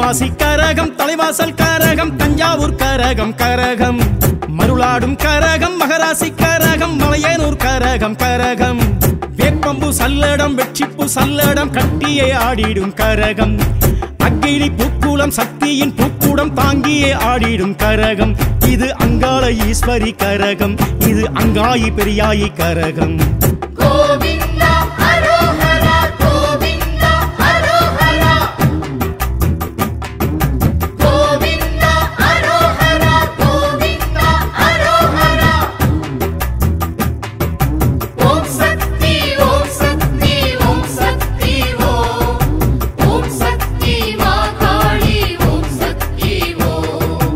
தென்காசி கரகம் தலைவாசல் கரகம் தஞ்சாவூர் கரகம் கரகம் மருளாடும் கரகம் மகராசி கரகம் மலையனூர் கரகம் கரகம் வேப்பம்பு சல்லடம் வெற்றிப்பு சல்லடம் கட்டியே ஆடிடும் கரகம் அக்கினி பூக்குளம் சக்தியின் பூக்கூடம் தாங்கியே ஆடிடும் கரகம் இது அங்காள ஈஸ்வரி கரகம் இது அங்காயி பெரியாயி கரகம் கோவிந்தா அரோஹரா கோவிந்தா அரோஹரா கோவிந்தா அரோஹரா கோவிந்தா அரோஹரா ஓம் சக்தி ஓம் சக்தி ஓம் சக்தி ஓம் ஓம் சக்தி மா காளி ஓம் சக்தி ஓம்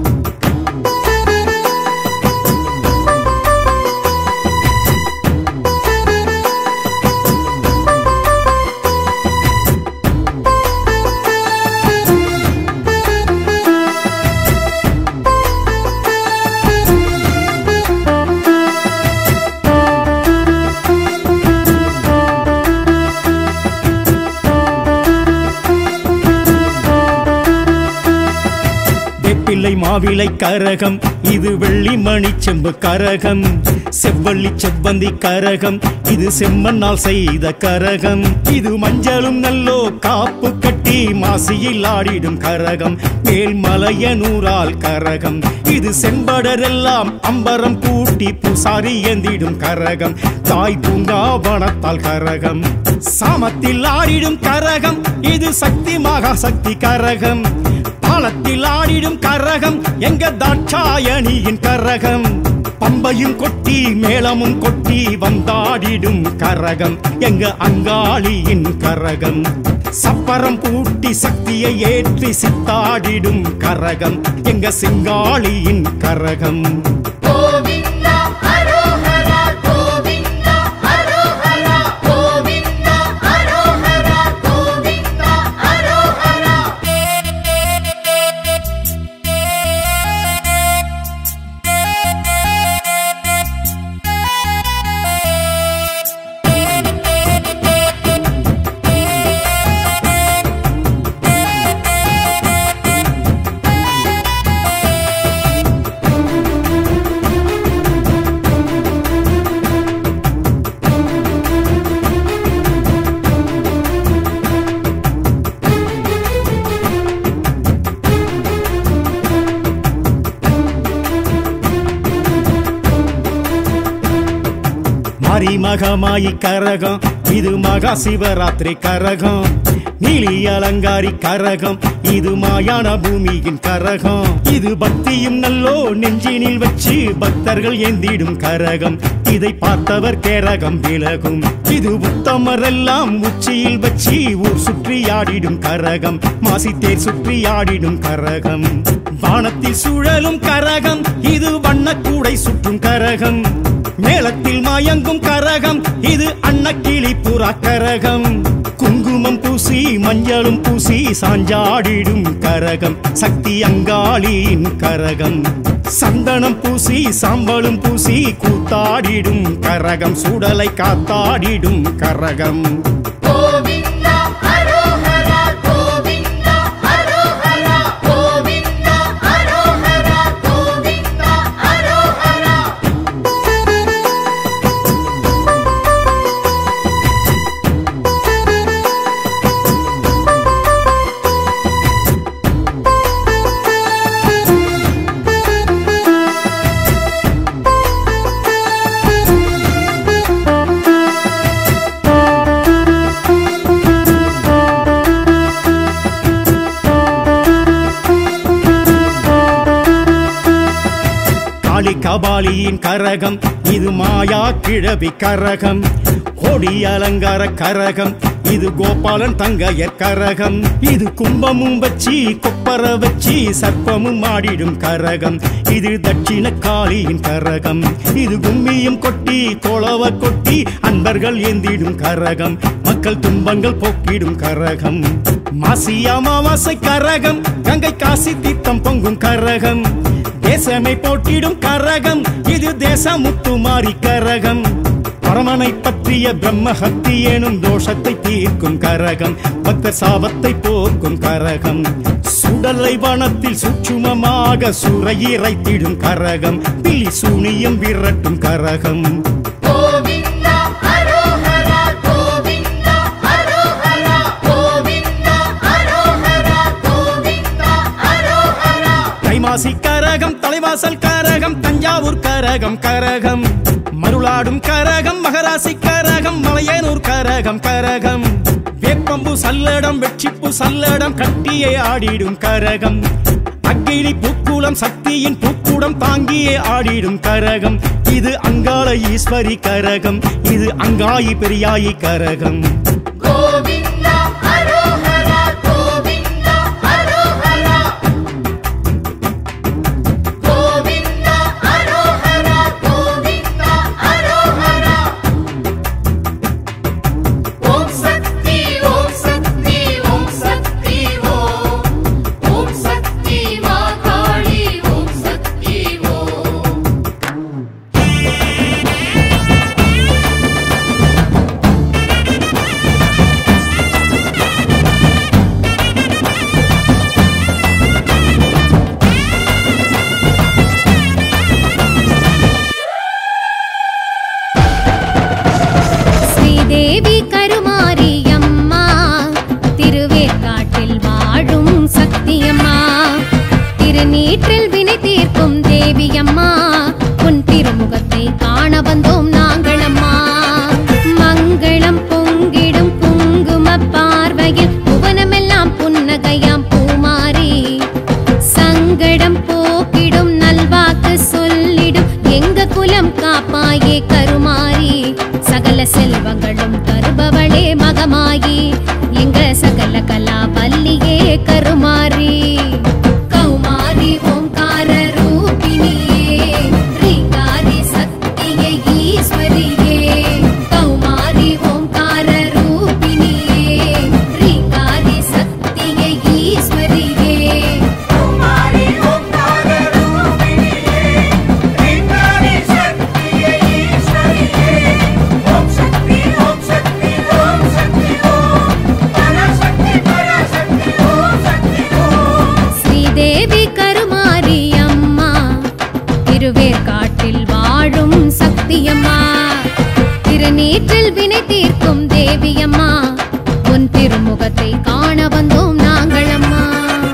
வேப்பிள்ளை மாவிலை கரகம் இது வெள்ளி மணி செம்பு கரகம் செவ்வள்ளி செவ்வந்தி கரகம் இது செம்மண்ணால் செய்த கரகம் இது மஞ்சளும் நல்லோ காப்பு கட்டி மாசியில் ஆடிடும் கரகம் மேல்மலையனூரால் கரகம் இது செம்படரெல்லாம் அம்பரம் கூட்டி பூசாரி ஏந்திடும் கரகம் தாய் பூங்காவனத்தால் கரகம் சாமத்தில் ஆடிடும் கரகம் இது சக்தி மகா சக்தி கரகம் தாளத்தில் ஆடிடும் கரகம் எங்க தாட்சாயணியின் கரகம் பம்பையும் கொட்டி மேளமும் கொட்டி வந்தாடிடும் கரகம் எங்க அங்காளியின் கரகம் சப்பரம் பூட்டி சக்தியை ஏற்றி சித்தாடிடும் கரகம் எங்க சிங்காளியின் கரகம் கோவிந்தா அரோஹரா கோவிந்தா அரோஹரா கோவிந்தா அரோஹரா கோவிந்தா அரோஹரா மரிமகமாயி கரகம் இது மகா சிவராத்திரி கரகம் நீலி அலங்காரி கரகம் இது மாயான பூமியின் கரகம் இது பக்தியும் நல்லோ நெஞ்சினில் வச்சு பக்தர்கள் ஏந்திடும் கரகம் இதை பார்த்தவர் கேரகம் விலகும் இது உத்தமரெல்லாம் உச்சியில் வச்சு ஊர் சுற்றி ஆடிடும் கரகம் மாசித்தேர் சுற்றி ஆடிடும் கரகம் வானத்தில் சுழலும் கரகம் இது வண்ணக்கூடை சுற்றும் கரகம் மேளத்தில் மயங்கும் கரகம் இது அன்னக்கிளி புறா கரகம் குங்குமம் பூசி மஞ்சளும் பூசி சாஞ்சாடிடும் கரகம் சக்தி அங்காளியின் கரகம் சந்தனம் பூசி சாம்பலும் பூசி கூத்தாடிடும் கரகம் சுடலை காத்தாடிடும் கரகம் கோவிந்தா அரோஹரா கோவிந்தா அரோஹரா கோவிந்தா அரோஹரா கோவிந்தா அரோஹரா காளி கபாலியின் கரகம் இது மாயா கிழவி கரகம் கோடி அலங்கார கரகம் இது கோபாலன் தங்கையர் கரகம் இது கும்பமும் வச்சி கொப்பர வச்சி சர்ப்பமும் ஆடிடும் கரகம் இது தட்சிண காளியின் கரகம் இது கும்மியும் கொட்டி கொளவ கொட்டி அன்பர்கள் ஏந்திடும் கரகம் மக்கள் துன்பங்கள் போக்கிடும் கரகம் மாசி அமாவாசை கரகம் கங்கை காசி தீர்த்தம் பொங்கும் கரகம் தேசமை போட்டிடும் கரகம் இது தேசமுத்து மாறி கரகம் பரமனை பற்றிய பிரம்மஹத்தி எனும் தோஷத்தை தீர்க்கும் கரகம் பக்தர் சாபத்தை போக்கும் கரகம் சுடலை வனத்தில் சூட்சுமமாக சுரையிறைத்திடும் கரகம் பில்லி சூனியம் விரட்டும் கரகம் கோவிந்தா அரோஹரா கோவிந்தா அரோஹரா கோவிந்தா அரோஹரா கோவிந்தா அரோஹரா தைமாசி கரகம் தலைவாசல் கரகம் தஞ்சாவூர் கரகம் கரகம் மருளாடும் கரகம் மகராசி கரகம் மலையனூர் கரகம் கரகம் வேப்பம்பு சல்லடம் வெற்றிப்பு சல்லடம் கட்டியே ஆடிடும் கரகம் அக்கினி பூக்குளம் சக்தியின் பூக்குடம் தாங்கியே ஆடிடும் கரகம் இது அங்காள ஈஸ்வரி கரகம் இது அங்காயி பெரியாயி கரகம் கோவிந்தா அரோஹரா கோவிந்தா அரோஹரா கோவிந்தா அரோஹரா கோவிந்தா அரோஹரா ஓம் சக்தி ஓம் சக்தி ஓம் சக்தி ஓம் ஓம் சக்தி மா காளி ஓம் சக்தி ஓம் ஸ்ரீதேவி கருமாரியம்மா திருவேற்காட்டில் வாழும் சக்தியம்மா திருநீற்றில் வினை தீர்க்கும் தேவியம்மா உன் திருமுகத்தை காண வந்தோம் நாங்களம்மா மங்களம் பொங்கிடும் குங்கும பார்வையில் புவனமெல்லாம் புன்னகையாம் பூமாரி சங்கடம் போக்கிடும் நல்வாக்கு சொல்லிடும் எங்க குலம் காப்பாயே கருமாரி சகல செல்வங்களும் தருபவளே மகமாயி எங்க சகல கலா வல்லியே கருமாரி கௌமாரி ஓம்கார ரூபிணியே ரீங்காரி சக்தியே ஈஸ்வரியே கௌமாரி ஓம்கார ரூபிணியே ரீங்காரி சக்தியே ஈஸ்வரியே குமாரி ஓம்கார ரூபிணியே ரீங்காரி சக்தியே ஈஸ்வரியே ஓம் சக்தி ஓம் சக்தி ஓம் சக்தி ஓம் பராசக்தி பராசக்தி ஓம் சக்தி ஓம் ஸ்ரீதேவி கருமாரி அம்மா திருவேற்காட்டில் வாழும் சக்தியம்மா திருநீற்றில் வினை தீர்க்கும் தேவியம்மா உன் திருமுகத்தை காண வந்தோம் நாங்களம்மா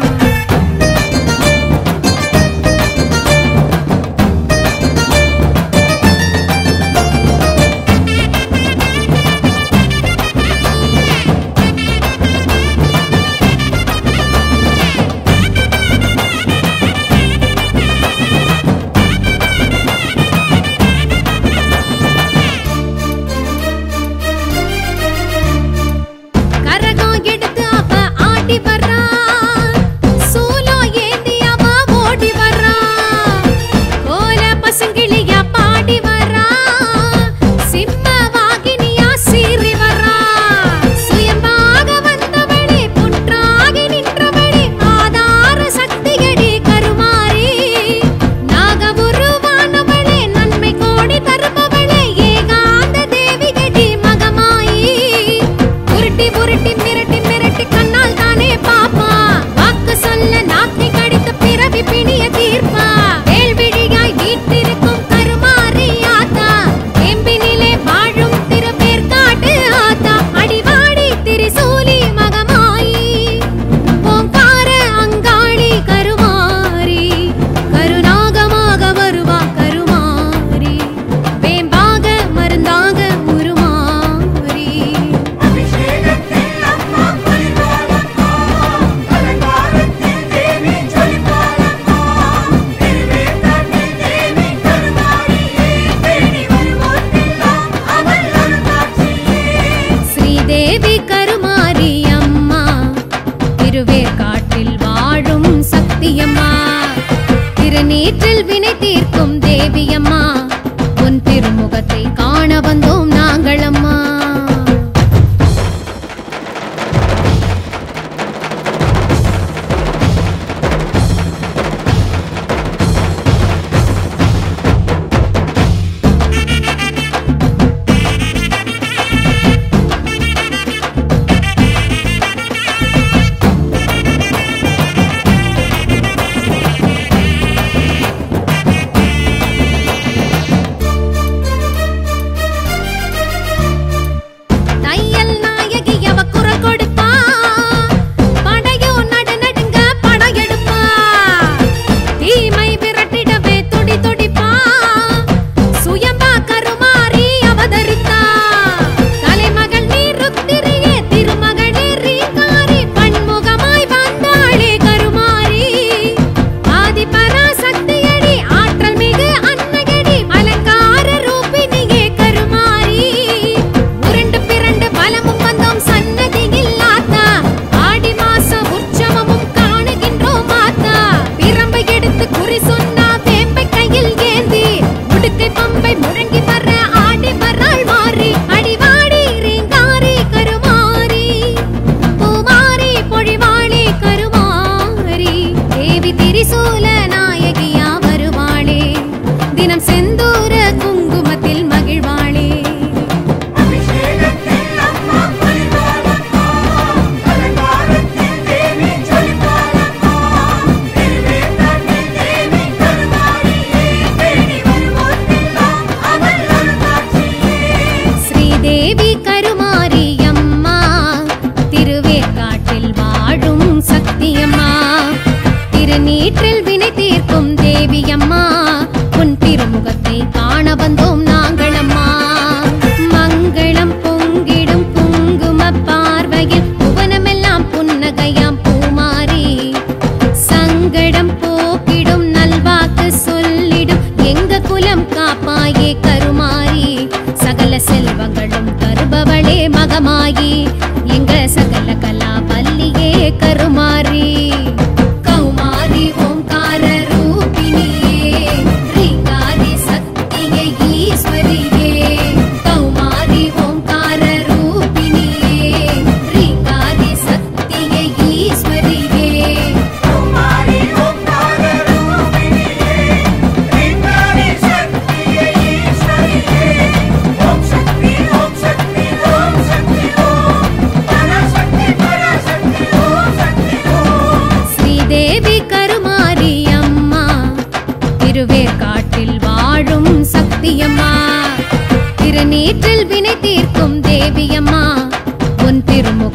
கரகம் எடுத்து அவ ஆடி வர்றா சூலம் ஏந்தி அவ ஓடி வர்றா கோல பசங்கிளியா பாடி வர்றா சிம்ம வாகினியா சீறி வர்றா சுயம்பாக வந்தவளே புற்றாகி நின்றவளே ஆதார சக்தியடி கருமாரி நாக உருவானவளே நன்மை கோடி தருபவளே ஏகாந்த தேவிகடி மகமாயி உருட்டி உருட்டி மிரட்டி மிரட்டி கண்ணால் தானே பாப்பா வாக்கு சொல்ல நாக்கை கடித்து பிறவி பிணிய தீர்ப்பா வேள்விழியாய் வீட்டிருக்கும் கருமாறி ஆத்தா எம்பினிலே வாழும் திருப்பேர்காட்டு ஆத்தா அடிவாடி திரிசூலி மகமாயி ஓங்கார அங்காளி கருமாரி கருநாகமாக வருவா கருமாரி வேம்பாக மருந்தாக உருமாறி அபிஷேகத்தில் அம்மா குறிவாய்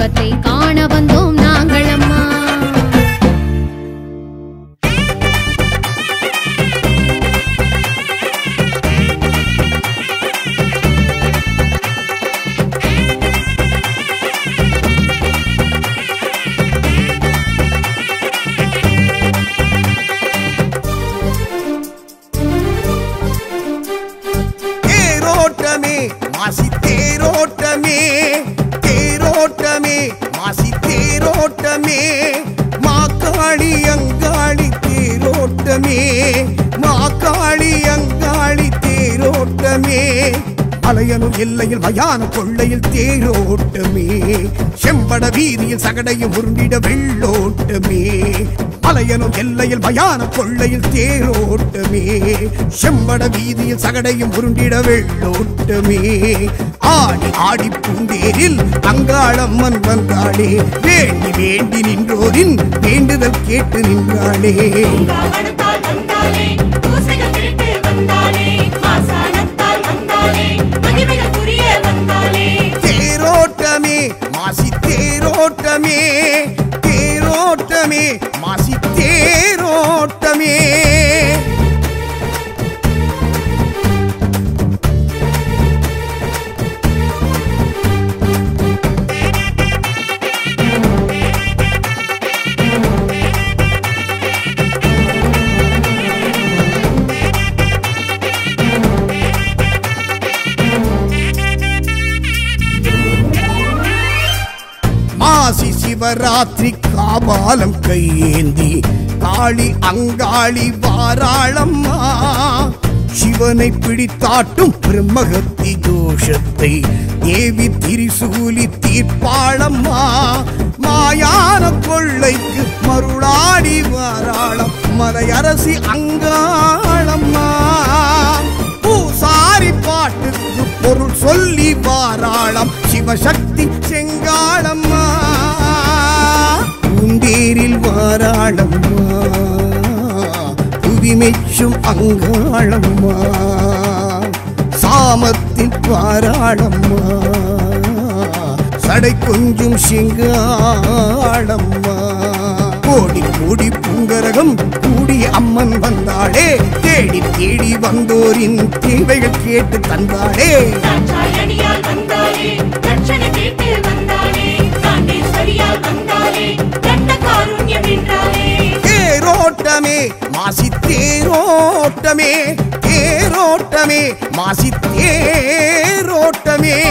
தெய்வத்தை காண வந்தோம் நாங்கள் அம்மா தேரோட்டமே மாசி தேரோட்டமே தேரோட்டமே மாசி தேரோட்டமே மாக்காளி அங்காளி தேரோட்டமே மாக்காளி அங்காளி தேரோட்டமே அலையனும் எல்லையில் மயான கொள்ளையில் தேரோட்டமே செம்பட வீதியில் சகடையும் உருண்டிட வெள்ளோட்டமே அலையனும் எல்லையில் மயான கொள்ளையில் தேரோட்டமே செம்பட வீதியில் சகடையும் உருண்டிட வெள்ளோட்டமே ஆடி ஆடி பூந்தேரில் அங்காளம்மன் வந்தாளே வேண்டி வேண்டி நின்றோரின் வேண்டுதல் கேட்டு நின்றாளே காவணத்தால் வந்தாலே பூசைகள் திருட்டு வந்தாலே மாசாணத்தால் வந்தாலே மகிமைகள் புரிய வந்தாலே தேரோட்டமே மாசி தேரோட்டமே தேரோட்டமே மாசி தேரோட்டமே மாசி சிவராத்திரி காபாலம் கையேந்தி காளி அங்காளி வாராளம்மா சிவனை பிடித்தாட்டும் பிரம்மகத்தி தோஷத்தை தேவி திரிசூலி தீர்ப்பாளம்மா மாயான கொள்ளைக்கு மருளாடி வாராளம் மலையரசி அங்காளம்மா பூசாரி பாட்டுக்கு பொருள் சொல்லி வாராளம் சிவசக்தி செங்காளம்மா பூந்தேரில் வாராளம்மா புவிமெச்சும் அங்காளம்மா சாமத்தில் வாராளம்மா சடை கொஞ்சும் சிங்காளம்மா கோடி கோடி பூங்கரகம் கூடி அம்மன் வந்தாளே தேடி தேடி வந்தோரின் தேவைகள் கேட்டு தந்தாளே தாட்சாயணியால் வந்தாலே தட்சணை கேட்டு வந்தாலே காண்டேஸ்வரியால் வந்தாலே கண்ட காருண்யம் என்றாலே தேரோட்டமே மாசி தேரோட்டமே தேரோட்டமே மாசி தேரோட்டமே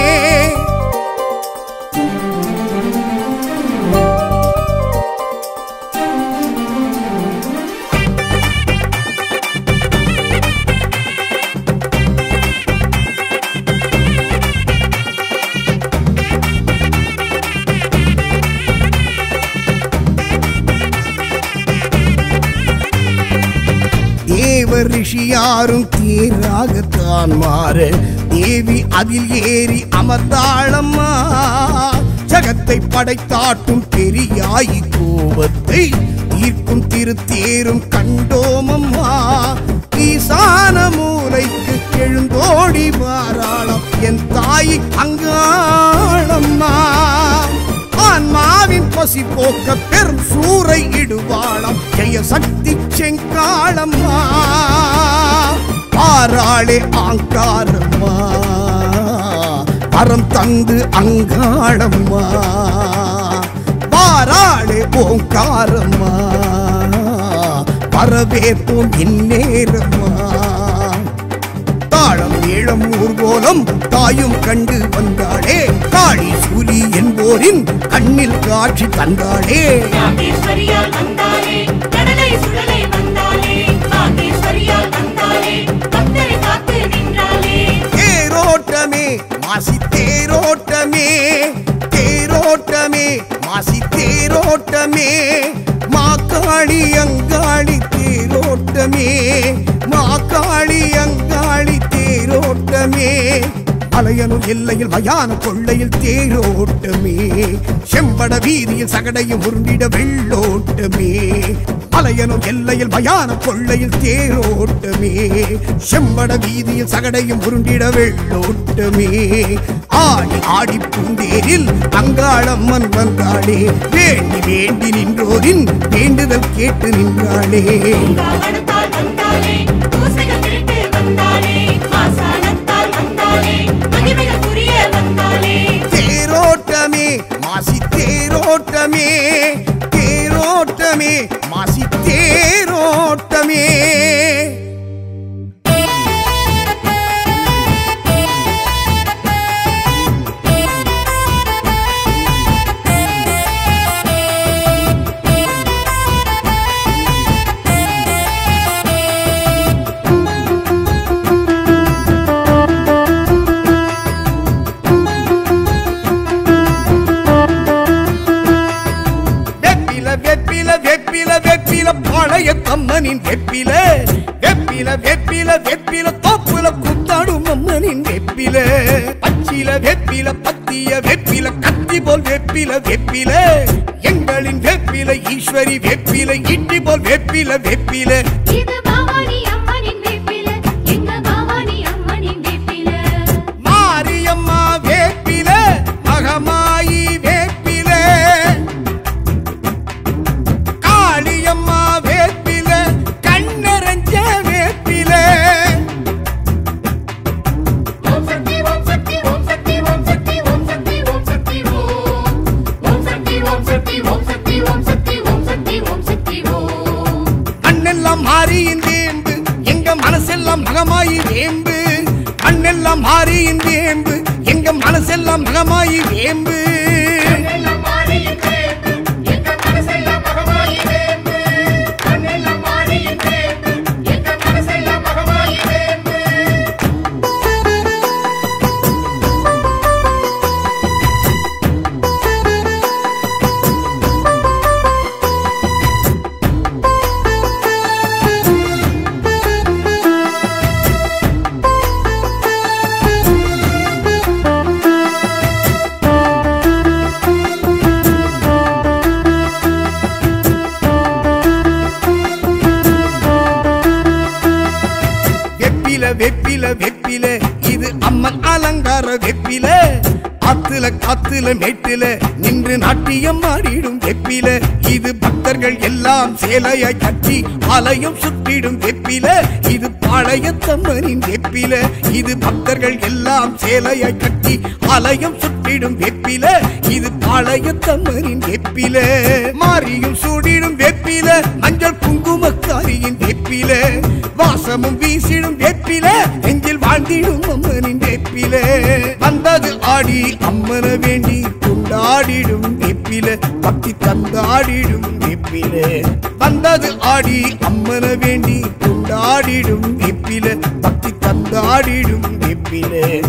தேவ ரிஷி யாரும் தேராகத்தான் மாற தேவி அதில் ஏறி அமர்ந்தாளம்மா ஜகத்தை படைத்தாட்டும் பெரியாயி கோபத்தை தீர்க்கும் திருத்தேரும் கண்டோமம்மா ஈசான மூலைக்கு எழுந்தோடி வாராளம் என் தாய் அங்காளம்மா ஆன்மாவின் பசி போக்க பெரும் சூறை இடுவாளாம் ஜெய சக்தி செங்காளம்மா ஆறாளே ஆங்காரம்மா வரம் தந்து அங்காளம்மா வாராளே ஓங்காரம்மா வரவேற்போம் இந்நேரம்மா தாளம் ஏழம் ஊர்கோலம் தாயும் கண்டு வந்தாளே காளி சூலி என்போரின் கண்ணில் காட்சி தந்தாளே காண்டேஸ்வரியால் வந்தாலே கடலை சுடலை வந்தாலே காண்டேஸ்வரியால் வந்தாலே பக்தரை காத்து நின்றாலே தேரோட்டமே மாசி தேரோட்டமே தேரோட்டமே மாசி தேரோட்டமே மாக்காளி அங்காளி தேரோட்டமே மாக்காளி அங்காளி தேரோட்டமே அலையனும் எல்லையில் மயான கொள்ளையில் தேரோட்டமே செம்பட வீதியில் சகடையும் உருண்டிட வெள்ளோட்டமே அலையனும் எல்லையில் மயான கொள்ளையில் தேரோட்டமே செம்பட வீதியில் சகடையும் உருண்டிட வெள்ளோட்டமே ஆடி ஆடி பூந்தேரில் அங்காளம்மன் வந்தாளே வேண்டி வேண்டி நின்றோரின் வேண்டுதல் கேட்டு நின்றாளே பூங்காவனத்தால் வந்தாளே பூசைகள் திருட்டு வந்தாளே மாசாணத்தால் வந்தாளே மகிமைகள் புரிய வந்தாளே தேரோட்டமே மாசி தேரோட்டமே தேரோட்டமே மாசி தேரோட்டமே வெப்பில வெப்பில வெப்பில வெப்பில பழைய தம்மனின் வெப்பில வெப்பில வெப்பில வெப்பில தோப்புல குத்தாடும் அம்மனின் வெப்பில பச்சில வெப்பில பத்திய வெப்பில கத்தி போல் வெப்பில வெப்பில எங்களின் வெப்பில ஈஸ்வரி வெப்பில இட்டி போல் வெப்பில வெப்பில இது பவானி அம்மனின் வேப்பில எங்க பவானி அம்மனின் வேப்பில மாரியம்மா வேப்பில மகமாயி வேப்பில காளியம்மா வேப்பில கண்ணரஞ்ச வேப்பில ஓம் சக்தி ஓம் சக்தி ஓம் சக்தி ஓம் சக்தி ஓம் சக்தி ஓம் சக்தி ஓம் ஓம் சக்தி ஓம் சக்தி ஓம் சக்தி ஓம் சக்தி ஓம் சக்தி ஓம் சக்தி ஓம் மண்ணெல்லாம் மாறியின் வேம்பு எங்க மனசெல்லாம் மகமாயி வேம்பு மண்ணெல்லாம் மாறியின் வேம்பு எங்க மனசெல்லாம் மகமாயி வேம்பு வெப்பில வெப்பில வெப்பில இது அம்மன் அலங்கார வெப்பில ஆத்துல காத்துல மேட்டில நின்று நாட்டியம் ஆடிடும் வெப்பில இது பக்தர்கள் எல்லாம் சேலையாய் கட்டி ஆலயம் சுற்றிடும் வெப்பில இது பாளையத்தம்மனின் வெப்பில இது பக்தர்கள் எல்லாம் சேலையாய் கட்டி ஆலயம் சுற்றிடும் வெப்பில இது பாளையத்தம்மனின் வெப்பில மாரியும் சூடிடும் வெப்பில மஞ்சள் குங்குமக்காரியின் வெப்பில வாசமும் வீசிடும் வெப்பில நெஞ்சில் வாழ்ந்திடும் அம்மனின் வெப்பில வந்தது ஆடி அம்மன வேண்டி கொண்டாடிடும் வெப்பில பக்தி தந்தாடிடும் வெப்பில வந்தது ஆடி அம்மன வேண்டி கொண்டாடிடும் வெப்பில பக்தி தந்தாடிடும் வெப்பில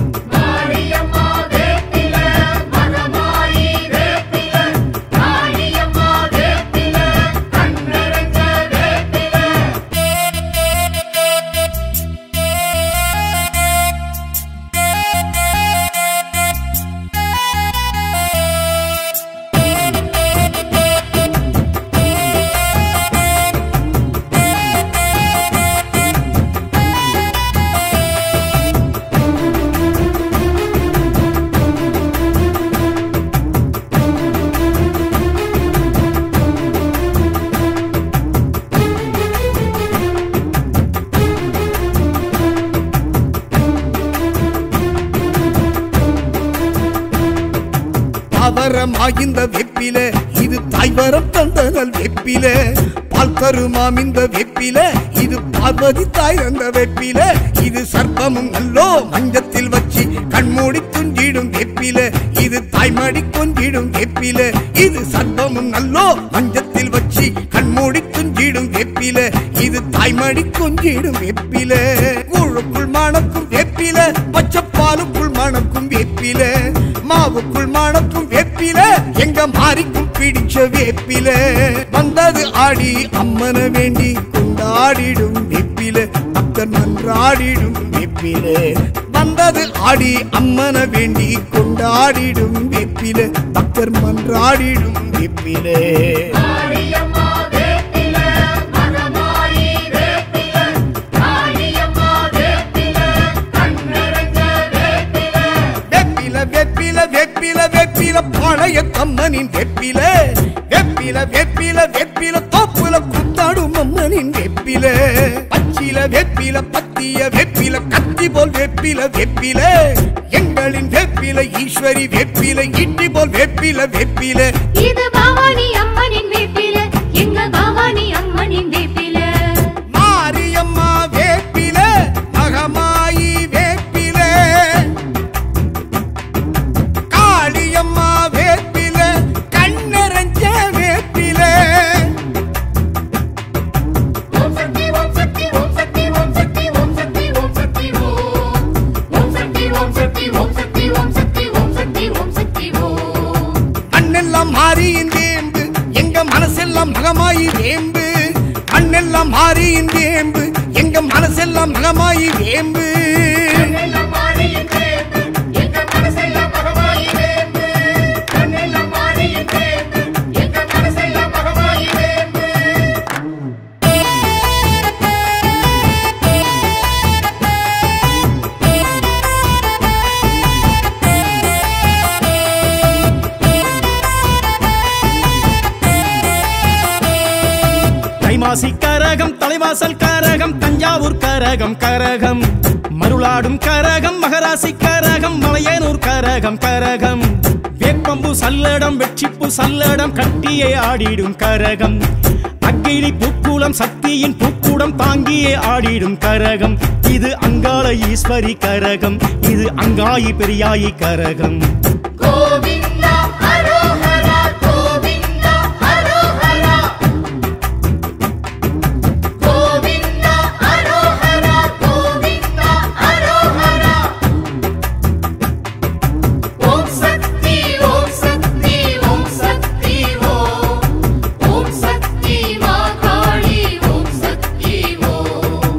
தாவரமாகிந்த வெப்பில இது தாய்வரம் தந்தனல் வெப்பில பால் தருமாம் இந்த வெப்பில இது பார்வதி தாய் தந்த வெப்பில இது சர்ப்பமும் நல்லோ மஞ்சத்தில் வச்சு கண்மூடி துஞ்சிடும் வெப்பில இது தாய்மடி கொஞ்சிடும் வெப்பில இது சர்ப்பமும் நல்லோ மஞ்சத்தில் வச்சு கண்மூடி துஞ்சிடும் வெப்பில இது தாய்மடி கொஞ்சிடும் வெப்பில கூழுக்குள் மணக்கும் வெப்பில பச்சைப்பாலுக்குள் மணக்கும் வெப்பில மாவுக்குள் மணக்கும் வெப்பில எங்க மாறிக்கும் பிடிச்ச வேப்பில வந்தது ஆடி அம்மன வேண்டி கொண்டாடிடும் வெப்பில பக்தர் மன்றாடிடும் வெப்பில வந்தது ஆடி அம்மன வேண்டி கொண்டாடிடும் வெப்பில பக்தர் மன்றாடிடும் வெப்பிலே வெப்பில பாளையத்தம்மனின் வெப்பில வெப்பில வெப்பில வெப்பில தோப்புல குத்தாடும் அம்மனின் வெப்பில பச்சில வெப்பில பத்திய வெப்பில கத்தி போல் வெப்பில வெப்பில எங்களின் வெப்பில ஈஸ்வரி வெப்பில இட்டி போல் வெப்பில வெப்பில இது பவானி அம்மனின் வேப்பில எங்க பவானி அம்மனின் வேப்பில மாரியம்மா வேப்பில மகமாயி வேப்பில காளியம்மா வேப்பில கண்ணரஞ்ச வேப்பில ஓம் சக்தி ஓம் சக்தி ஓம் சக்தி ஓம் சக்தி ஓம் சக்தி ஓம் சக்தி ஓம் ஓம் சக்தி ஓம் சக்தி ஓம் சக்தி ஓம் சக்தி ஓம் சக்தி ஓம் சக்தி ஓம் மண்ணெல்லாம் மாறியின் வேம்பு எங்க மனசெல்லாம் மகமாயி வேம்பு மண்ணெல்லாம் மாறியின் வேம்பு எங்க மனசெல்லாம் மகமாயி வேம்பு கண்ணெல்லாம் மாறியின் வேம்பு எங்க மனசெல்லாம் மகமாயி வேம்பு கண்ணெல்லாம் மாறியின் வேம்பு எங்க மனசெல்லாம் மகமாயி வேம்பு தைமாசி கரகம் தலைவாசல் கரகம் தஞ்சாவூர் கரகம் கரகம் மருளாடும் கரகம் மகராசி கரகம் மலையனூர் கரகம் கரகம் வேப்பம்பு சல்லடம் வெற்றிப்பு சல்லடம் கட்டியே ஆடிடும் கரகம் அக்கினி பூக்கூலம் சக்தியின் பூக்கூடம் தாங்கியே ஆடிடும் கரகம் இது அங்காள ஈஸ்வரி கரகம் இது அங்காயி பெரியாயி கரகம் கோவிந்தா அரோஹரா கோவிந்தா அரோஹரா கோவிந்தா அரோஹரா கோவிந்தா அரோஹரா ஓம் சக்தி ஓம் சக்தி ஓம் சக்தி ஓம் ஓம் சக்தி மாகாளி ஓம் சக்தி ஓம்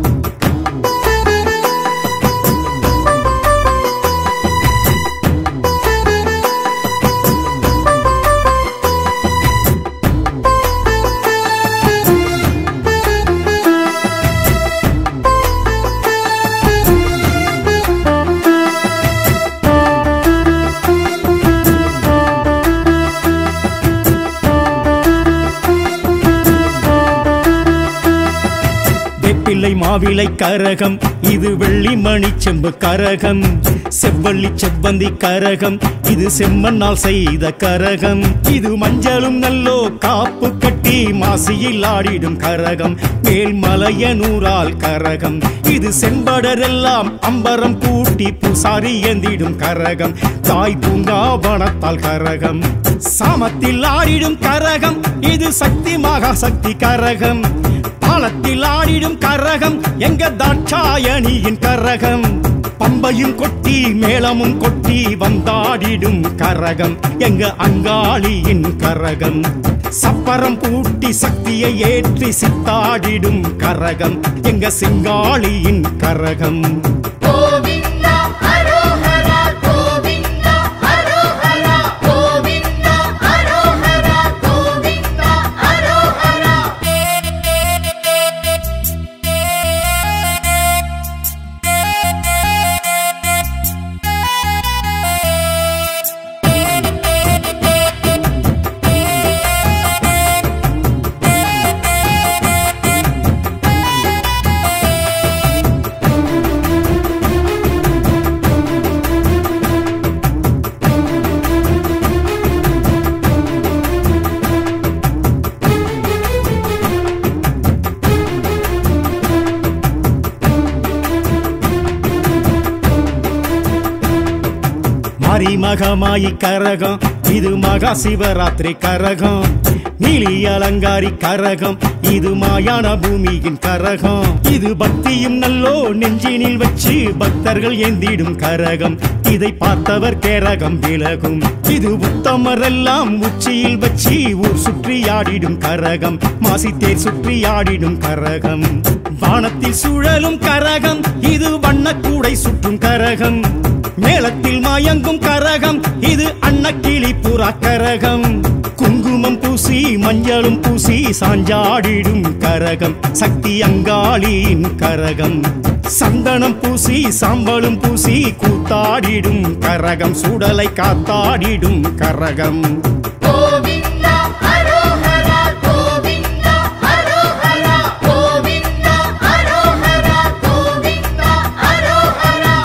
வெப்பிள்ளை மாவிளை கரகம் இது வெள்ளி மணி செம்பு கரகம் செவ்வள்ளி செவ்வந்தி கரகம் இது செம்மண்ணால் செய்த கரகம் இது மஞ்சளும் நல்லோ காப்பு கட்டி மாசியில் ஆடிடும் கரகம் மேல்மலையனூரால் கரகம் இது செம்படரெல்லாம் அம்பரம் கூட்டி பூசாரி ஏந்திடும் கரகம் தாய் பூங்காவனத்தால் கரகம் சாமத்தில் ஆடிடும் கரகம் இது சக்தி மகா சக்தி கரகம் தாளத்தில் ஆடிடும் கரகம் எங்க தாட்சாயணியின் கரகம் பம்பையும் கொட்டி மேளமும் கொட்டி வந்தாடிடும் கரகம் எங்க அங்காளியின் கரகம் சப்பரம் பூட்டி சக்தியை ஏற்றி சித்தாடிடும் கரகம் எங்க சிங்காளியின் கரகம் கோவிந்தா அரோஹரா கோவிந்தா அரோஹரா கோவிந்தா அரோஹரா கோவிந்தா அரோஹரா மரிமகமாயி கரகம் இது மகா சிவராத்திரி கரகம் நீலி அலங்காரி கரகம் இது மாயான பூமியின் கரகம் இது பக்தியும் நல்லோ நெஞ்சினில் வச்சு பக்தர்கள் ஏந்திடும் கரகம் இதை பார்த்தவர் கேரகம் விலகும் இது உத்தமரெல்லாம் உச்சியில் வச்சு ஊர் சுற்றி ஆடிடும் கரகம் மாசித்தேர் சுற்றி ஆடிடும் கரகம் வானத்தில் சுழலும் கரகம் இது வண்ணக்கூடை சுற்றும் கரகம் மேளத்தில் மயங்கும் கரகம் இது அன்னக்கிளி புறா கரகம் குங்குமம் பூசி பூசி மஞ்சளும் பூசி சாஞ்சாடிடும் கரகம் சக்தி அங்காளியின் கரகம் சந்தனம் பூசி சாம்பலும் பூசி கூத்தாடிடும் கரகம் சுடலை காத்தாடிடும் கரகம் கோவிந்தா அரோஹரா கோவிந்தா அரோஹரா கோவிந்தா அரோஹரா கோவிந்தா அரோஹரா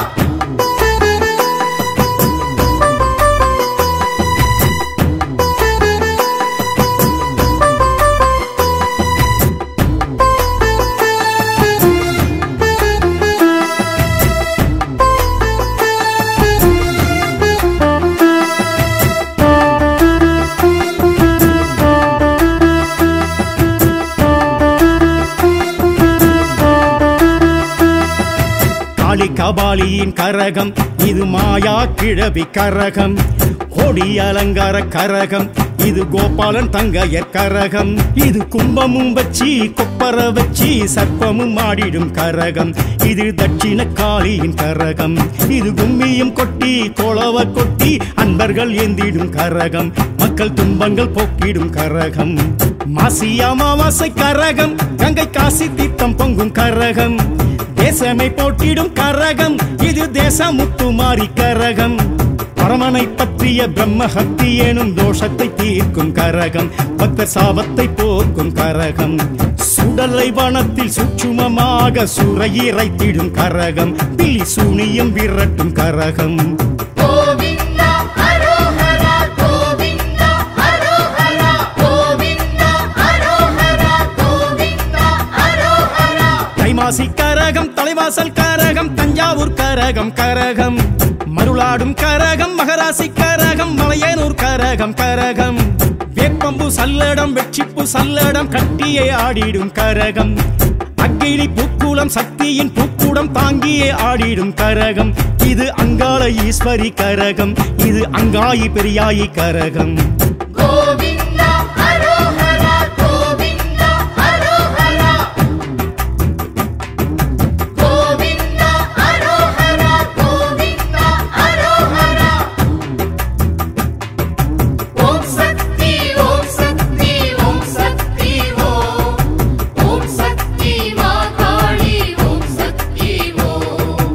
காளி கபாலியின் கரகம் இது மாயா கிழவி கரகம் கொடி அலங்கார கரகம் இது கோபாலன் தங்கையர் கரகம் இது கும்பமும் வச்சி கொப்பர வச்சி சர்ப்பமும் ஆடிடும் கரகம் இது தட்சிண காளியின் கரகம் இது கும்மியும் கொட்டி கோளவ கொட்டி அன்பர்கள் ஏந்திடும் கரகம் மக்கள் துன்பங்கள் போக்கிடும் கரகம் மாசி அமாவாசை கரகம் கங்கை காசி தீர்த்தம் பொங்கும் கரகம் தேசமை போட்டிடும் கரகம் இது தேசமுத்துமாரி கரகம் பரமனை பற்றிய பிரம்மஹத்தி எனும் தோஷத்தை தீர்க்கும் கரகம் பக்தர் சாபத்தை போக்கும் கரகம் சுடலை வனத்தில் சூட்சுமமாக சுரையிறைத்திடும் கரகம் பில்லி சூனியம் விரட்டும் கரகம் கோவிந்தா அரோஹரா கோவிந்தா அரோஹரா கோவிந்தா அரோஹரா கோவிந்தா அரோஹரா தைமாசி கரகம் தலைவாசல் கரகம் தஞ்சாவூர் கரகம் கரகம் மருளாடும் கரகம் மகராசி கரகம் மலையனூர் கரகம் கரகம் வேப்பம்பு சல்லடம் வெற்றிப்பு சல்லடம் கட்டியே ஆடிடும் கரகம் அக்கினி பூக்குளம் சக்தியின் பூக்குடம் தாங்கியே ஆடிடும் கரகம் இது அங்காள ஈஸ்வரி கரகம் இது அங்காயி பெரியாயி கரகம் கோவிந்தா அரோஹரா கோவிந்தா அரோஹரா கோவிந்தா அரோஹரா கோவிந்தா அரோஹரா ஓம் சக்தி ஓம் சக்தி ஓம் சக்தி ஓம் ஓம் சக்தி மாகாளி ஓம் சக்தி ஓம்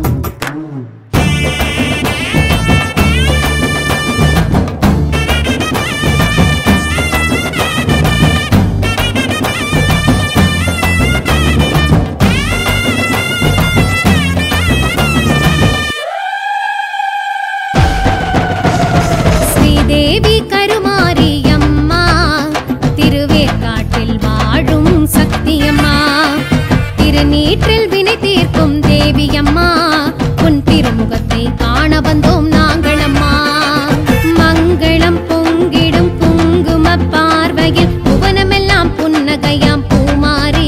ஸ்ரீதேவி கருமாரியம்மா திருவேற்காட்டில் வாழும் சக்தியம்மா திருநீற்றில் வினை தீர்க்கும் தேவியம்மா உன் திருமுகத்தை காண வந்தோம் நாங்களம்மா மங்களம் பொங்கிடும் குங்கும பார்வையில் புவனமெல்லாம் புன்னகையாம் பூமாரி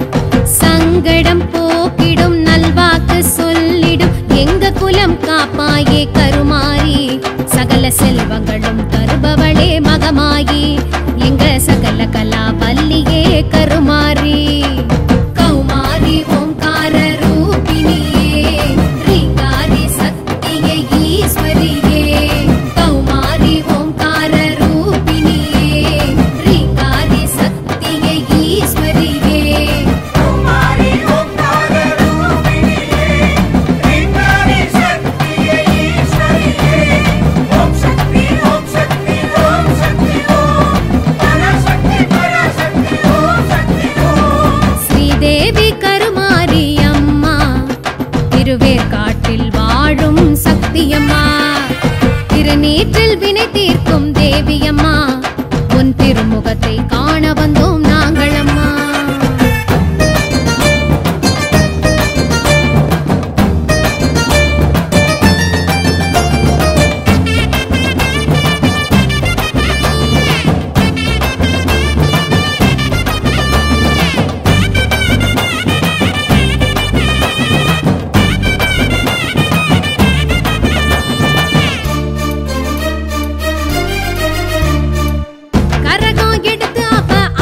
சங்கடம் போக்கிடும் நல்வாக்கு சொல்லிடும் எங்க குலம் காப்பாயே கருமாரி சகல செல்வங்களும் தருபவளே மகமாயி எங்க சகல கலா வல்லியே கருமாரி கௌமாரி ஓங்கார ரூபிணியே ரீங்காரி சக்தியே ஈஸ்வரியே கௌமாரி ஓங்கார ரூபிணியே ரீங்காரி சக்தியே ஈஸ்வரியே குமாரி ஓங்கார ரூபிணியே ரீங்காரி சக்தியே ஈஸ்வரியே ஓம் சக்தி ஓம் சக்தி ஓம் சக்தி ஓம் பராசக்தி பராசக்தி ஓம் சக்தி ஓம் ஸ்ரீதேவி கருமாரி அம்மா திருவேற்காட்டில் வாழும் சக்தியம்மா திருநீற்றில் வினை தீர்க்கும் தேவியம்மா உன் திருமுகத்தை காண வந்தோம் நாங்களம்மா கரகம் எடுத்து அவ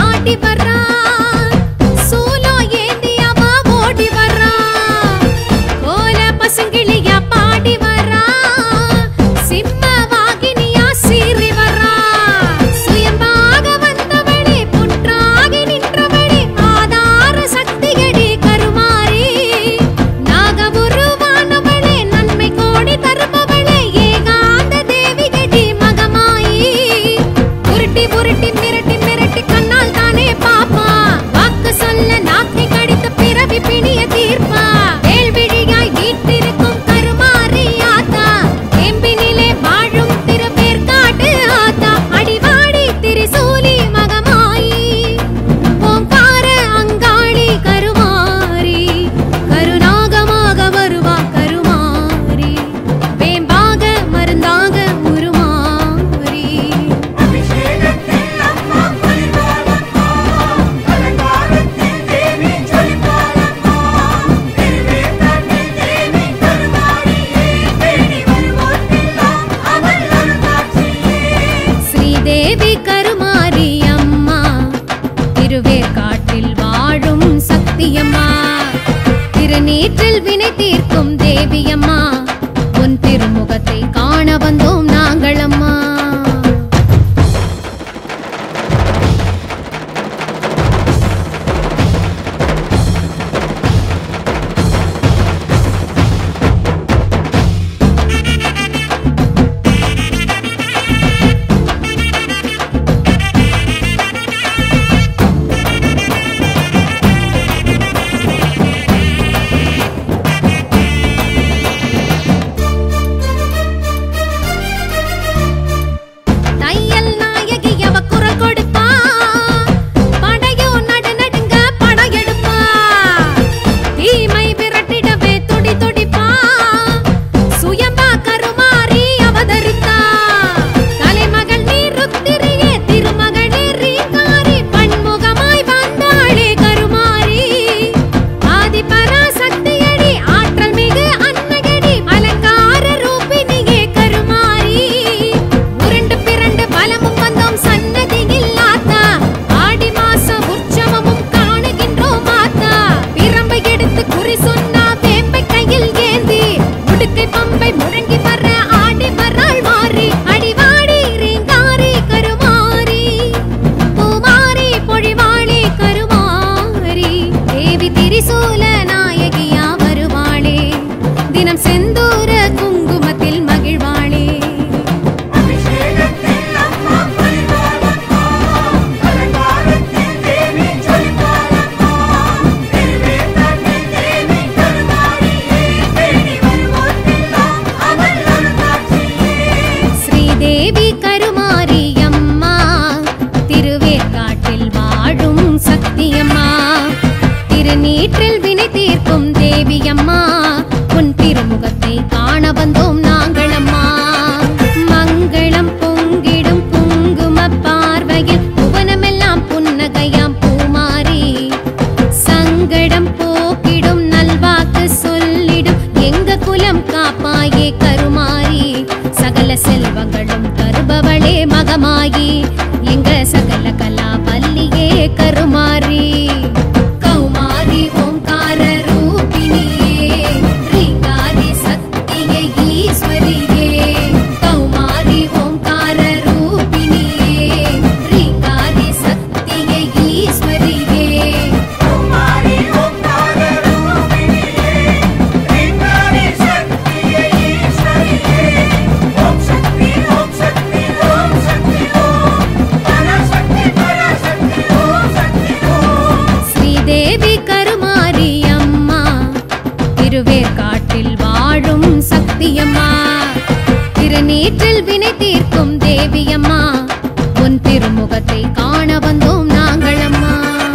திருநீற்றில் வினை தீர்க்கும் தேவியம்மா உன் திருமுகத்தை காண வந்தோம் நாங்கள் அம்மா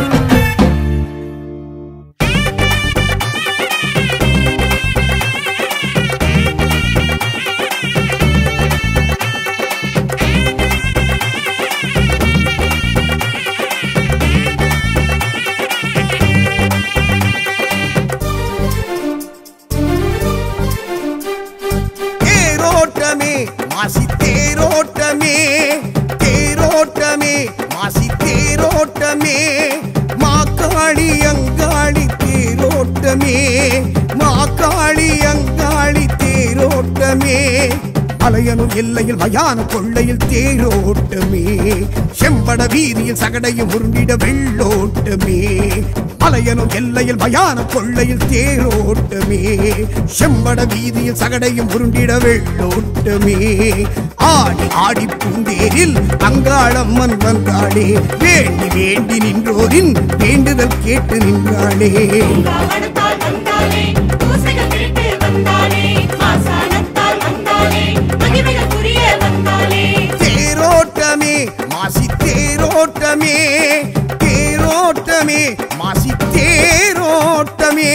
தேரோட்டமே மாசி தேரோட்டமே தேரோட்டமே மாசி தேரோட்டமே மாக்காளி அங்காளி தேரோட்டமே மாக்காளி அங்காளி தேரோட்டமே மலையனும் எல்லையில் மயான கொள்ளையில் தேரோட்டமே செம்பட வீதியில் சகடையும் உருண்டிட வெள்ளோட்டமே மலையனும் எல்லையில் மயான கொள்ளையில் தேரோட்டமே செம்பட வீதியில் சகடையும் உருண்டிட வெள்ளோட்டமே ஆடி ஆடி பூந்தேரில் அங்காளம்மன் வந்தாளே வேண்டி வேண்டி நின்றோரின் வேண்டுதல் கேட்டு நின்றாளே ராவணத்தால் வந்தாளே பூசைகள் கேட்டு வந்தாளே மாசாணத்தால் வந்தாளே மகிமைகள் புரிய வந்தாளே தேரோட்டமே மாசி தேரோட்டமே தேரோட்டமே மாசி தேரோட்டமே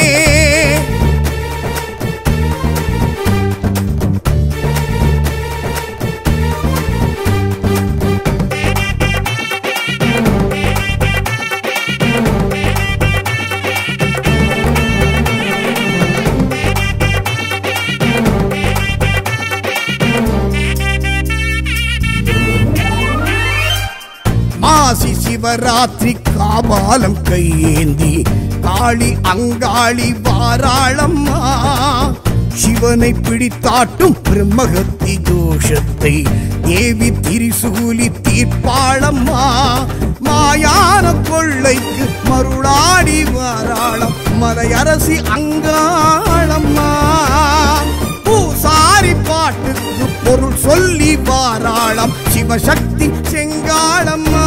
மாசி சிவராத்திரி காபாலம் கையேந்தி காளி அங்காளி வாராளம்மா சிவனை பிடித்தாட்டும் பிரம்மகத்தி தோஷத்தை தேவி திரிசூலி தீர்ப்பாளம்மா மாயான கொள்ளைக்கு மருளாடி வாராளம் மலையரசி அங்காளம்மா பூசாரி பாட்டுக்கு பொருள் சொல்லி வாராளம் சிவசக்தி செங்காளம்மா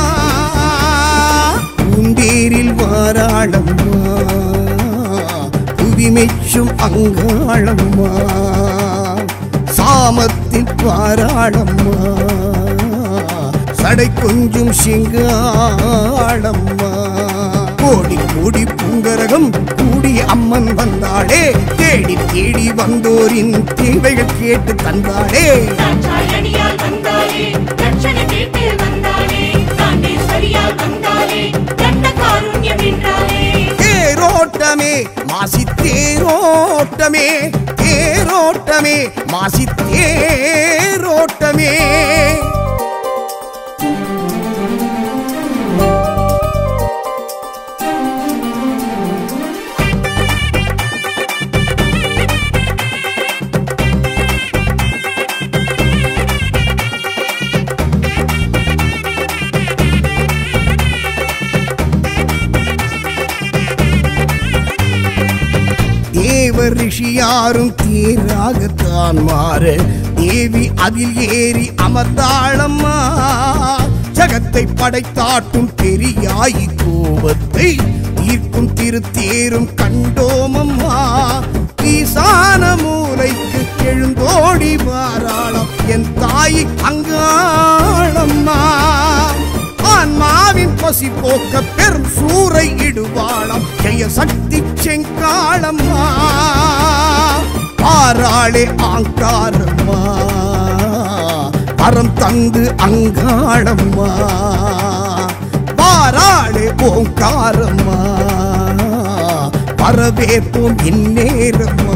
பூந்தேரில் வாராளம்மா புவிமெச்சும் அங்காளம்மா சாமத்தில் வாராளம்மா சடை கொஞ்சம் சிங்காளம்மா கோடி கோடி பூங்கரகம் கூடி அம்மன் வந்தாளே தேடி தேடி வந்தோரின் தேவைகள் கேட்டு தந்தாளே தாட்சாயணியால் வந்தாளே ரட்சணை கேட்டு வந்தாளே தாண்டேஸ்வரியால் வந்தாளே தண்ட காருண்யம் என்றாளே தேரோட்டமே மாசி தேரோட்டமே தேரோட்டமே மாசி தேரோட்டமே தேவ ரிஷியாரும் தேராகத்தான் மாற தேவி அதில் ஏறி அமர்ந்தாளம்மா ஜகத்தை படைத்தாட்டும் பெரியாயி கோபத்தை தீர்க்கும் திருத்தேரும் கண்டோமம்மா ஈசான மூலைக்கு எழுந்தோடி வாராளம் என் தாய் அங்காளம்மா ஆன்மாவின் பசி போக்க பெரும் சூறை இடுவாளாம் ஜெய சக்தி செங்காளம்மா பாராளே ஆங்காரம்மா பரம் தந்து அங்காளம்மா பாராளே ஓங்காரம்மா பரவேற்போம் இந்நேரம்மா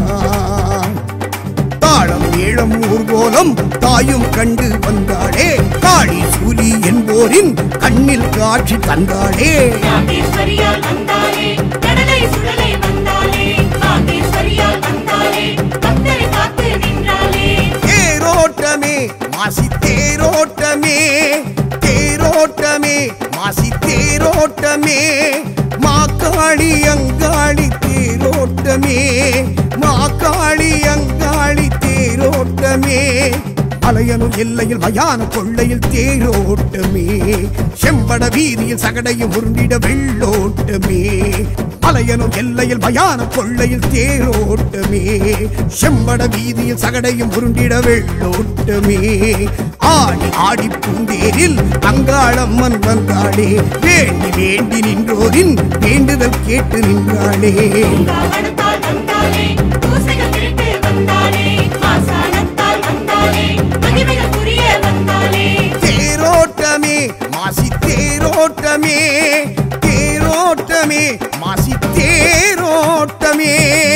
தாளம் ஏழம் ஊர்கோலம் தாயும் கண்டு வந்தாளே காளி சூலி என்போரின் கண்ணில் காட்சி தந்தாளே தாண்டேஸ்வரியால் வந்தாளே கடலை சுடலை வந்தாளே தாண்டேஸ்வரியால் வந்தாளே பக்தரை காத்து நின்றாளே தேரோட்டமே மாசி தேரோட்டமே தேரோட்டமே மாசி தேரோட்டமே மாக்காளி அங்காளி தேரோட்டமே மாக்காளி அங்காளி தேரோட்டமே மலையனும் எல்லையில் மயான கொள்ளையில் தேரோட்டமே செம்பட வீதியில் சகடையும் உருண்டிட வெள்ளோட்டமே மலையனும் எல்லையில் மயான கொள்ளையில் தேரோட்டமே செம்பட வீதியில் சகடையும் உருண்டிட வெள்ளோட்டமே ஆடி ஆடி பூந்தேரில் அங்காளம்மன் வந்தாளே வேண்டி வேண்டி நின்றோரின் வேண்டுதல் கேட்டு நின்றாளே காவணத்தால் வந்தாளே பூசைகள் கேட்டு வந்தாளே மாசாணத்தால் வந்தாளே மகிமைகள் புரிய வந்தாளே தேரோட்டமே மாசி தேரோட்டமே தேரோட்டமே மாசி தேரோட்டமே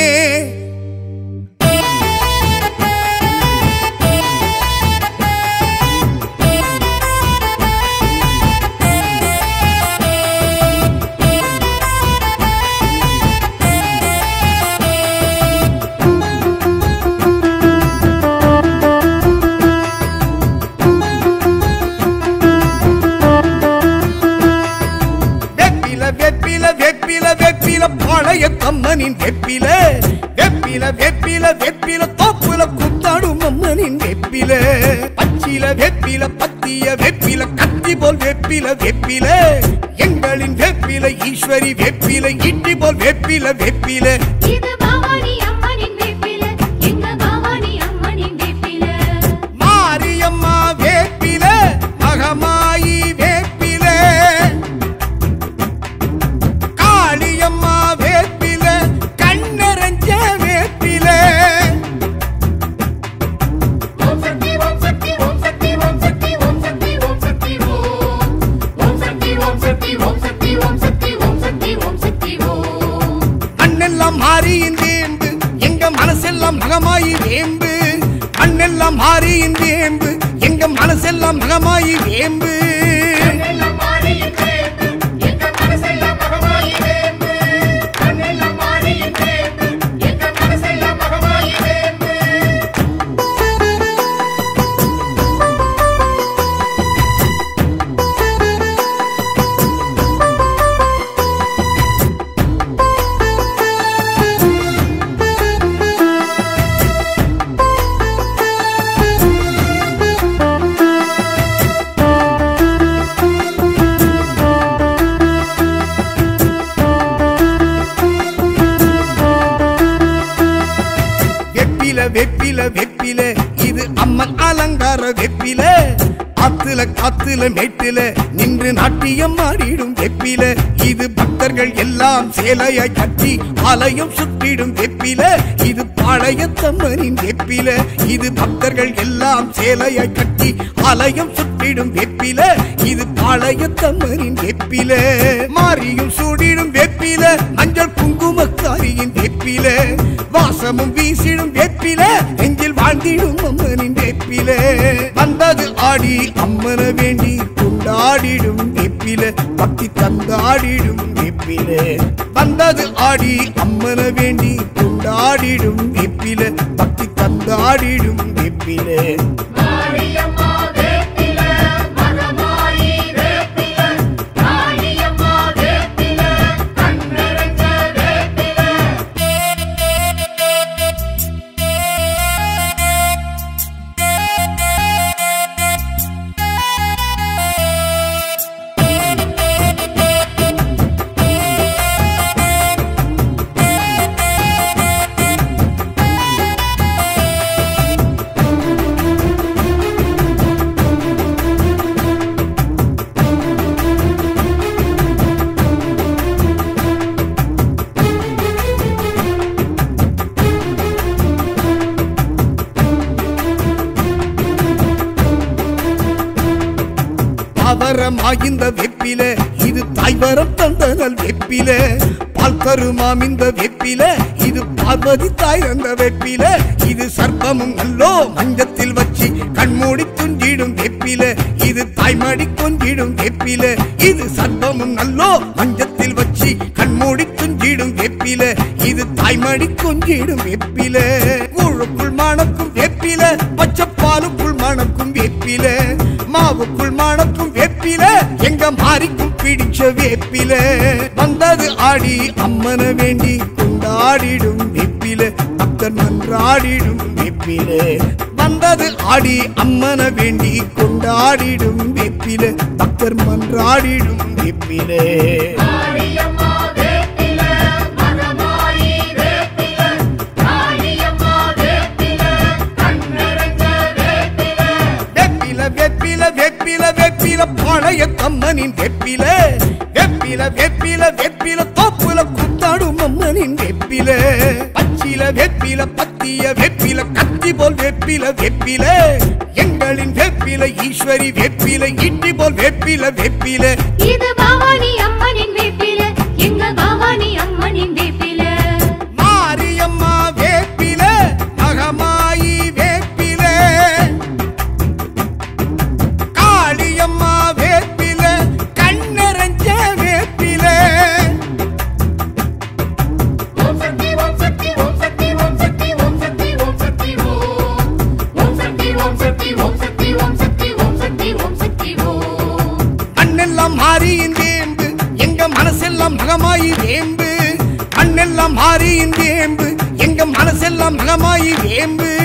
வெப்பில வெப்பில வெப்பில வெப்பில பழைய கம்மனின் வெப்பில வெப்பில வெப்பில வெப்பில தோப்புல குத்தாடும் அம்மனின் வெப்பில பச்சில வெப்பில பத்திய வெப்பில கத்தி போல் வெப்பில வெப்பில எங்களின் வெப்பில ஈஸ்வரி வெப்பில இட்டி போல் வெப்பில வெப்பில இது பவானி அம்மனின் வேப்பில எங்க பவானி அம்மனின் வேப்பில மாரியம்மா வேப்பில மகமாயி வேப்பில காளியம்மா வேப்பில கண்ணரஞ்ச வேப்பில ஓம் சக்தி ஓம் சக்தி ஓம் சக்தி ஓம் சக்தி ஓம் சக்தி ஓம் சக்தி ஓம் ஓம் சக்தி ஓம் சக்தி ஓம் சக்தி ஓம் சக்தி ஓம் சக்தி ஓம் சக்தி ஓம் மண்ணெல்லாம் மாறியின் வேம்பு எங்க மனசெல்லாம் மகமாயி வேம்பு மண்ணெல்லாம் மாறியின் வேம்பு எங்க மனசெல்லாம் மகமாயி வேம்பு கண்ணெல்லாம் மாறியின் வேம்பு எங்க மனசெல்லாம் மகமாயி வேம்பு கண்ணெல்லாம் மாறியின் வேம்பு எங்க மனசெல்லாம் மகமாயி வேம்பு வெப்பில வெப்பில வெப்பில இது அம்மன் அலங்கார வெப்பில ஆத்துல காத்துல மேட்டில நின்று நாட்டியம் ஆடிடும் வெப்பில இது பக்தர்கள் எல்லாம் சேலையாய் கட்டி ஆலயம் சுற்றிடும் வெப்பில இது பாளையத்தம்மனின் வெப்பில இது பக்தர்கள் எல்லாம் சேலையாய் கட்டி ஆலயம் சுற்றிடும் வெப்பில இது பாளையத்தம்மனின் வெப்பில மாரியும் சூடிடும் வெப்பில மஞ்சள் குங்குமக்காரியின் வெப்பில வாசமும் வீசிடும் வெப்பில நெஞ்சில் வாழ்ந்திடும் அம்மனின் வெப்பில வந்தது ஆடி அம்மன வேண்டி கொண்டாடிடும் வெப்பில பக்தி தந்தாடிடும் வெப்பில வந்தது ஆடி அம்மன வேண்டி கொண்டாடிடும் வெப்பில பக்தி தந்தாடிடும் வெப்பில மாரியம்மா வேப்பில மகமாயி வேப்பில காளியம்மா வேப்பில கண்ணரஞ்ச வேப்பில அவரமாகிந்த வெப்பில இது தாய்வரம் தந்தனல் வெப்பில பால் தருமாம் இந்த வெப்பில இது பார்வதி தாய் தந்த வெப்பில இது சர்ப்பமும் நல்லோ மஞ்சத்தில் வச்சு கண்மூடி துஞ்சிடும் வெப்பில இது தாய்மடி கொஞ்சிடும் வெப்பில இது சர்ப்பமும் நல்லோ மஞ்சத்தில் வச்சு கண்மூடி துஞ்சிடும் வெப்பில இது தாய்மடி கொஞ்சிடும் வெப்பில கூழுக்குள் மணக்கும் வெப்பில பச்சைப்பாலுக்குள் மணக்கும் வெப்பில மாவுக்குள் மணக்கும் வெப்பில எங்க மாறிக்கும் பிடிச்ச வேப்பில வந்தது ஆடி அம்மன வேண்டி கொண்டாடிடும் வெப்பில பக்தர் மன்றாடிடும் வெப்பிலே வந்தது ஆடி அம்மன வேண்டி கொண்டாடிடும் வெப்பிலே பக்தர் மன்றாடிடும் வெப்பிலே காளியம்மா வேப்பில மகமாயி வேப்பில காளியம்மா வேப்பில கண்ணரஞ்ச வேப்பில வெப்பில வெப்பில வெப்பில வெப்பில பழைய கம்மனின் வெப்பில வெப்பில வெப்பில வெப்பில தோப்புல குத்தாடும் அம்மனின் வெப்பில பச்சில வெப்பில பத்திய வெப்பில கத்தி போல் வெப்பில வெப்பில எங்களின் வெப்பில ஈஸ்வரி வெப்பில இட்டி போல் வெப்பில வெப்பில இது பவானி அம்மனின் வேப்பில எங்க பவானி அம்மனின் வேப்பில மாரியம்மா வேப்பில மகமாயி வேப்பில காளியம்மா வேப்பில கண்ணரஞ்ச வேப்பில ஓம் சக்தி ஓம் சக்தி ஓம் சக்தி ஓம் சக்தி ஓம் சக்தி ஓம் சக்தி ஓம் ஓம் சக்தி ஓம் சக்தி ஓம் சக்தி ஓம் சக்தி ஓம் சக்தி ஓம் சக்தி ஓம் மண்ணெல்லாம் மாறியின் வேம்பு எங்க மனசெல்லாம் மகமாயி வேம்பு மண்ணெல்லாம் மாறியின் வேம்பு எங்க மனசெல்லாம் மகமாயி வேம்பு